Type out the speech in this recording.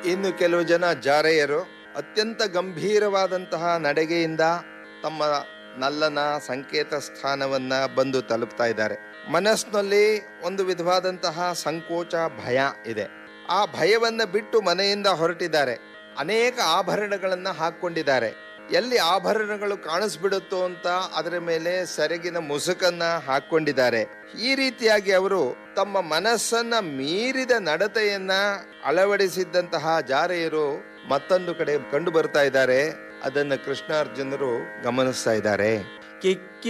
ಇನ್ನು ಕೆಲವು ಜನ ಜಾರೆಯರು ಅತ್ಯಂತ ಗಂಭೀರವಾದಂತಹ ನಡೆಗೆಯಿಂದ ತಮ್ಮ ನಲ್ಲನ ಸಂಕೇತ ಸ್ಥಾನವನ್ನ ಬಂದು ತಲುಪ್ತಾ ಇದ್ದಾರೆ ಮನಸ್ಸಿನಲ್ಲಿ ಒಂದು ವಿಧವಾದಂತಹ ಸಂಕೋಚ ಭಯ ಇದೆ ಆ ಭಯವನ್ನ ಬಿಟ್ಟು ಮನೆಯಿಂದ ಹೊರಟಿದ್ದಾರೆ ಅನೇಕ ಆಭರಣಗಳನ್ನ ಹಾಕೊಂಡಿದ್ದಾರೆ ಎಲ್ಲಿ ಆಭರಣಗಳು ಕಾಣಿಸ್ಬಿಡುತ್ತೋ ಅಂತ ಅದರ ಮೇಲೆ ಸೆರಗಿನ ಮುಸುಕನ್ನ ಹಾಕೊಂಡಿದ್ದಾರೆ ಈ ರೀತಿಯಾಗಿ ಅವರು ತಮ್ಮ ಮನಸ್ಸನ್ನ ಮೀರಿದ ನಡತೆಯನ್ನ ಅಳವಡಿಸಿದ್ದಂತಹ ಜಾರೆಯರು ಮತ್ತೊಂದು ಕಡೆ ಕಂಡು ಬರ್ತಾ ಇದ್ದಾರೆ ಅದನ್ನು ಕೃಷ್ಣಾರ್ಜುನರು ಗಮನಿಸ್ತಾ ಇದ್ದಾರೆ ಕಿಕ್ಕಿ